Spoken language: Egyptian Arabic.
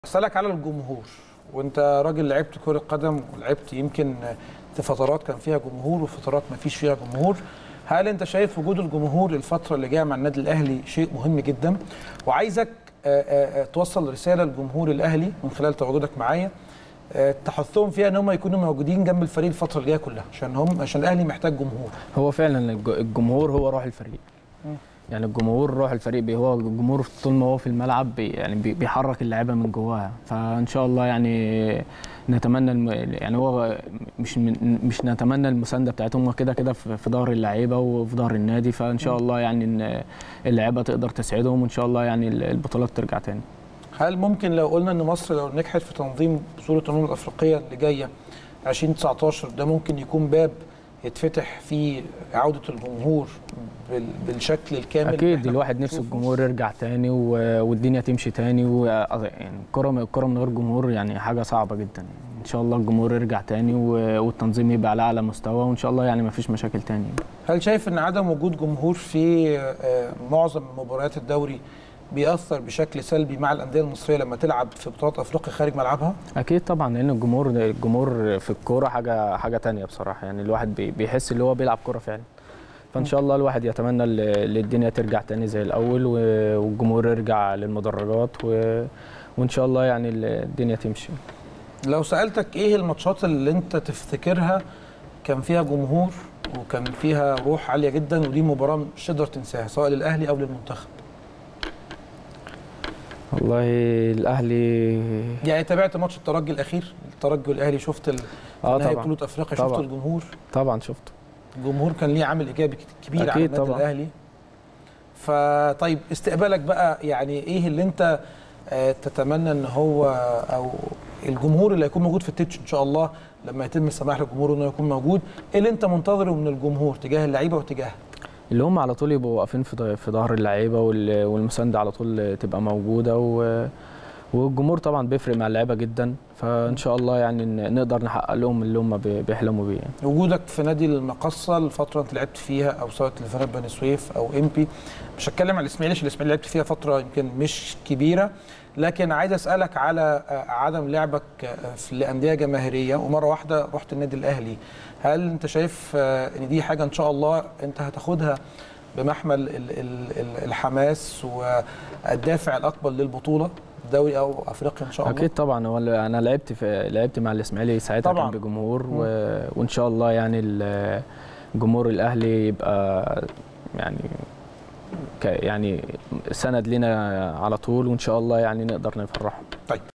اسالك على الجمهور وانت راجل لعبت كره قدم ولعبت يمكن في فترات كان فيها جمهور وفترات ما فيش فيها جمهور هل انت شايف وجود الجمهور الفتره اللي جايه مع النادي الاهلي شيء مهم جدا وعايزك آه، آه، آه، توصل رساله للجمهور الاهلي من خلال تواجدك معايا آه، تحثهم فيها ان هم يكونوا موجودين جنب الفريق الفتره اللي جايه كلها عشان هم عشان الاهلي محتاج جمهور هو فعلا الج- الجمهور هو روح الفريق مم. يعني الجمهور روح الفريق بي- هو الجمهور طول ما هو في الملعب بي يعني بي- بيحرك اللعيبه من جواها فان شاء الله يعني نتمنى الم... يعني هو مش من... مش نتمنى المسانده بتاعتهم هو كده كده في في ظهر اللعيبه وفي ظهر النادي فان شاء الله يعني ان اللعيبه تقدر تسعدهم وان شاء الله يعني ال- البطولات ترجع تاني هل ممكن لو قلنا ان مصر لو نجحت في تنظيم بطوله الامم الافريقيه اللي جايه 2019 ده ممكن يكون باب يتفتح فيه عوده الجمهور بال- بالشكل الكامل اللي اكيد إحنا الواحد نفسه بنشوفه؟ الجمهور يرجع تاني و... والدنيا تمشي تاني و... يعني الكره الكره من غير جمهور يعني حاجه صعبه جدا ان شاء الله الجمهور يرجع تاني و... والتنظيم يبقى على اعلى مستوى وان شاء الله يعني ما فيش مشاكل تاني هل شايف ان عدم وجود جمهور في آه، معظم مباريات الدوري بيأثر بشكل سلبي مع الأندية المصرية لما تلعب في بطولات أفريقيا خارج ملعبها؟ اكيد طبعا لان الجمهور الجمهور في الكوره حاجه حاجه تانية بصراحه يعني الواحد بي... بيحس اللي هو بيلعب كوره فعلا فان شاء الله الواحد يتمنى ال- ال- الدنيا ترجع تاني زي الاول و... والجمهور يرجع للمدرجات و... وان شاء الله يعني ال- الدنيا تمشي لو سألتك إيه الماتشات اللي أنت تفتكرها كان فيها جمهور وكان فيها روح عالية جدا ودي مباراة مش تقدر تنساها سواء للأهلي أو للمنتخب والله الاهلي يعني تابعت ماتش الترجي الأخير الترجي والأهلي شفت ال- اه نهائي طبعا بطولة أفريقيا طبعا. شفت الجمهور طبعا شفته الجمهور كان ليه عامل إيجابي كبير على أكيد النادي طبعا. الأهلي فطيب استقبالك بقى يعني إيه اللي أنت آه، تتمنى ان هو او الجمهور اللي هيكون موجود في التتش ان شاء الله لما يتم السماح للجمهور انه يكون موجود ايه اللي انت منتظره من الجمهور تجاه اللعيبه وتجاه اللي هم على طول يبقوا واقفين في ض- في ظهر اللعيبه وال- والمسانده على طول تبقى موجوده و والجمهور طبعا بيفرق مع اللعيبه جدا فان شاء الله يعني ن- نقدر نحقق لهم اللي هم بي- بيحلموا بيه يعني. وجودك في نادي المقصه الفتره انت لعبت فيها او سواء تلفزيونات بني سويف او ام بي مش هتكلم على الاسماعيلي عشان الاسماعيلي لعبت فيها فتره يمكن مش كبيره لكن عايز اسالك على آه، عدم لعبك آه، في الانديه جماهيريه ومره واحده رحت النادي الاهلي هل انت شايف آه، ان دي حاجه ان شاء الله انت هتاخدها بمحمل ال- ال- ال- الحماس والدافع الاكبر للبطوله دوري او افريقيا ان شاء الله اكيد طبعا هو ال- انا لعبت في لعبت مع الاسماعيلي ساعتها طبعاً. كان بجمهور و... وان شاء الله يعني ال- جمهور الاهلي يبقى يعني ك... يعني سند لنا على طول وان شاء الله يعني نقدر نفرحهم طيب